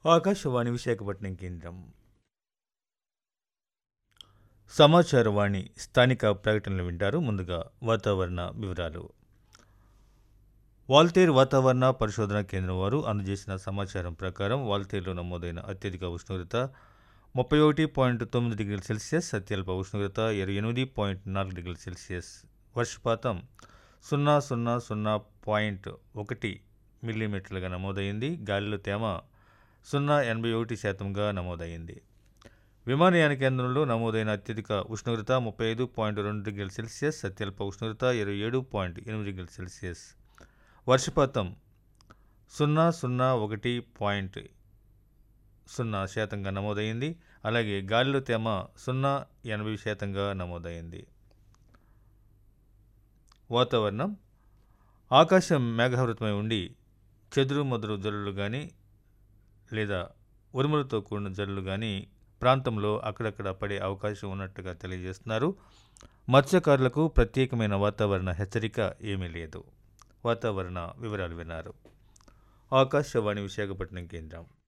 ఆకాశవాణి విశాఖపట్నం కేంద్రం సమాచారవాణి స్థానిక ప్రకటనలు వింటారు ముందుగా వాతావరణ వివరాలు వాల్తేరు వాతావరణ పరిశోధన కేంద్రం వారు అందజేసిన సమాచారం ప్రకారం వాల్తేరులో నమోదైన అత్యధిక ఉష్ణోగ్రత ముప్పై ఒకటి పాయింట్ తొమ్మిది డిగ్రీల సెల్సియస్ అత్యల్ప ఉష్ణోగ్రత ఇరవై ఎనిమిది పాయింట్ నాలుగు డిగ్రీల సెల్సియస్ వర్షపాతం సున్నా సున్నా సున్నా పాయింట్ ఒకటి మిల్లీమీటర్లుగా నమోదైంది గాలిలో తేమ సున్నా ఎనభై ఒకటి శాతంగా నమోదైంది విమానయాన కేంద్రంలో నమోదైన అత్యధిక ఉష్ణోగ్రత ముప్పై ఐదు పాయింట్ రెండు డిగ్రీల సెల్సియస్ అత్యల్ప ఉష్ణోగ్రత ఇరవై ఏడు పాయింట్ ఎనిమిది డిగ్రీల సెల్సియస్ వర్షపాతం సున్నా సున్నా ఒకటి పాయింట్ సున్నా శాతంగా నమోదైంది అలాగే గాలిలో తేమ సున్నా ఎనభై శాతంగా నమోదైంది వాతావరణం ఆకాశం మేఘావృతమై ఉండి చెదురు మదురు జల్లులు కానీ లేదా ఉరుములతో కూడిన జల్లులు కానీ ప్రాంతంలో అక్కడక్కడ పడే అవకాశం ఉన్నట్టుగా తెలియజేస్తున్నారు మత్స్యకారులకు ప్రత్యేకమైన వాతావరణ హెచ్చరిక ఏమీ లేదు వాతావరణ వివరాలు విన్నారు ఆకాశవాణి విశాఖపట్నం కేంద్రం